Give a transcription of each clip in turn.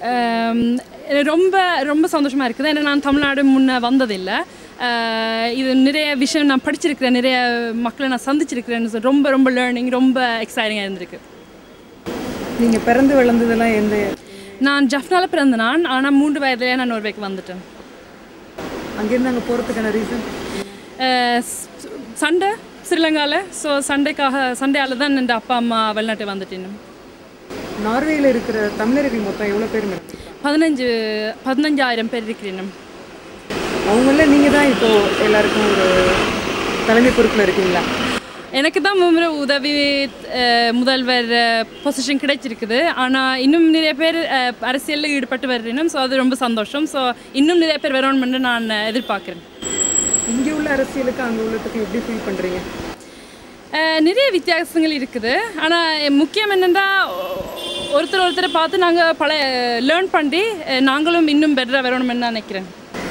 ஆம், ரொம்ப ரொம்ப சந்தோஷமாக இருக்குது ஏன்னா நான் தமிழ்நாடு முன்னே வந்ததில்லை ஆஹ், இது நிறைய விஷயம் நான் படிச்சிருக்கிறேன் நிறைய மக்களை நான் சந்திச்சிருக்கிறேன்னு சொல்லி ரொம்ப ரொம்ப லேர்னிங் ரொம்ப எக்ஸைட்டிங்காக இருந்திருக்கு நீங்கள் பிறந்து வளர்ந்ததெல்லாம் எந்த நான் ஜஃப்னால பிறந்த நான் ஆனால் மூன்று வயதிலே நான் நோர்வேக்கு வந்துட்டேன் அங்கேருந்து அங்கே போகிறதுக்கான ரீசன் ஆஹ், ஸ்- சண்டை ஸ்ரீலங்காவில் ஸோ சண்டைக்காக சண்டையால் தான் என் அப்பா அம்மா வெளிநாட்டு வந்துட்டேன் நார்வேயில் இருக்கிற தமிழர்கள் மொத்தம் எவ்வளோ பேர் மேடம் பதினஞ்சு பதினஞ்சாயிரம் பேர் இருக்கிறேன் அவங்கள நீங்கள் தான் இப்போ எல்லாருக்கும் ஒரு தலைமை பொறுப்பில் இருக்கீங்களா எனக்கு தான் மும்முறை உதவி அஹ், முதல்வர் பொசிஷன் கிடைச்சிருக்குது ஆனால் இன்னும் நிறைய பேர் அஹ், அரசியலில் ஈடுபட்டு வருறேனும் ஸோ அது ரொம்ப சந்தோஷம் ஸோ இன்னும் நிறைய பேர் வரணும்னு நான் எதிர்பார்க்குறேன் இங்கே உள்ள அரசியலுக்கு அங்கே உள்ளதுக்கு எப்படி ஃபீல் பண்ணுறீங்க நிறைய வித்தியாசங்கள் இருக்குது ஆனால் முக்கியம் என்னென்னா ஒருத்தர் ஒருத்தரை பார்த்து நாங்கள் பல லேர்ன் பண்ணி அஹ், நாங்களும் இன்னும் பெட்டராக வரணும்னு நான் நினைக்கிறேன்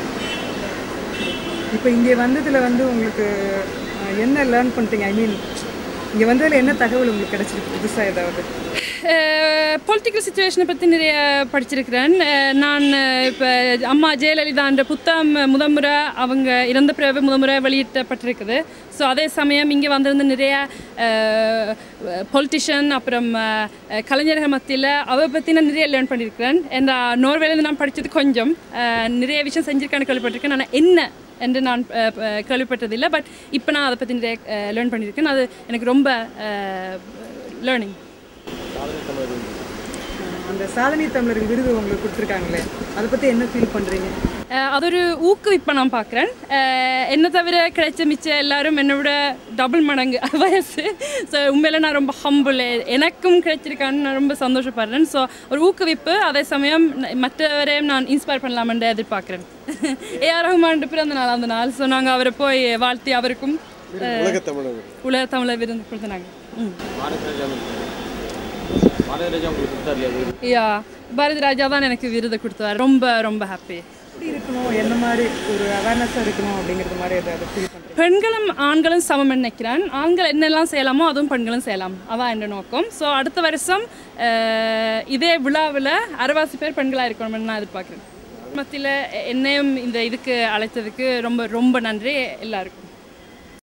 இப்போ இங்கே வந்ததில் வந்து உங்களுக்கு அஹ், என்ன லேர்ன் பண்ணிட்டீங்க ஐ மீன் இங்கே வந்ததில் என்ன தகவல் உங்களுக்கு கிடைச்சிருக்கு புதுசாக ஏதாவது பொலிட்டிக்கல் சுச்சுவேஷனை பற்றி நிறைய படிச்சிருக்கிறேன் அஹ் நான் இப்போ அம்மா ஜெயலலிதான்ற புத்தகம் முதமுறை அவங்க இறந்த பிறகு முதமுறை வெளியிட்டப்பட்டிருக்குது ஸோ அதே சமயம் இங்கே வந்திருந்த நிறைய பொலிட்டிஷியன் அப்புறம் அஹ், கலைஞர்கள் மத்தியில் அவ பற்றி நான் நிறைய லேர்ன் பண்ணியிருக்கிறேன் ஏன்னா நோர்வேலேருந்து நான் படித்தது கொஞ்சம் அஹ், நிறைய விஷயம் செஞ்சிருக்கான்னு கேள்விப்பட்டிருக்கேன் ஆனால் என்ன என்று நான் அஹ், அஹ், கேள்விப்பட்டதில்லை பட் இப்போ நான் அதை பற்றி நிறைய லேர்ன் பண்ணியிருக்கேன் அது எனக்கு ரொம்ப லேர்னிங் அந்த சாதனை தமிழர்கள் விருது உங்களுக்கு கொடுத்துருக்காங்களே அதை பற்றி என்ன ஃபீல் பண்ணுறீங்க அஹ் அതൊരു ஊக்குவிப்பை நான் பார்க்குறேன் என்ன தவிர கிடைச்ச மிச்ச எல்லாரும் என்னோட டபுள் மடங்கு வயசு ஸோ உண்மையில நான் ரொம்ப ஹம்புள் எனக்கும் கிடைச்சிருக்கான்னு நான் ரொம்ப சந்தோஷப்படுறேன் ஸோ ஒரு ஊக்குவிப்பு அதே சமயம் ந- மற்றவரையும் நான் இன்ஸ்பயர் பண்ணலாமென்று எதிர்பார்க்குறேன் ஏஆர் ரஹ்மான் பிறந்த நாள் அந்த நாள் ஸோ நாங்கள் அவரை போய் வாழ்த்தி அவருக்கும் உலக தமிழர் உலக தமிழர் விருந்து கொடுத்தாங்க ம் பாரத் ராஜா பாரத் ராஜா உங்களுக்கு கொடுத்தாரு இல்லையா விருது? யா பாரதி ராஜா தான் எனக்கு விருது கொடுத்தார் ரொம்ப ரொம்ப ஹாப்பி எப்படி இருக்கணும் என்ன மாதிரி ஒரு அவேர்னஸாக இருக்கணும் அப்படிங்கிறது மாதிரி ஏதாவது ஃபீல் பண்ணுறீங்க பெண்களும் ஆண்களும் சமம் நினைக்கிறேன் ஆண்கள் என்னெல்லாம் செய்யலாமோ அதுவும் பெண்களும் செய்யலாம் அதான் என்ற நோக்கம் ஸோ அடுத்த வருஷம் அஹ், இதே விழாவில் அரைவாசி பேர் பெண்களாக இருக்கணும்னு நான் எதிர்பார்க்குறேன் மத்தியில் என்னையும் இந்த இதுக்கு அழைத்ததுக்கு ரொம்ப ரொம்ப நன்றி எல்லாருக்கும்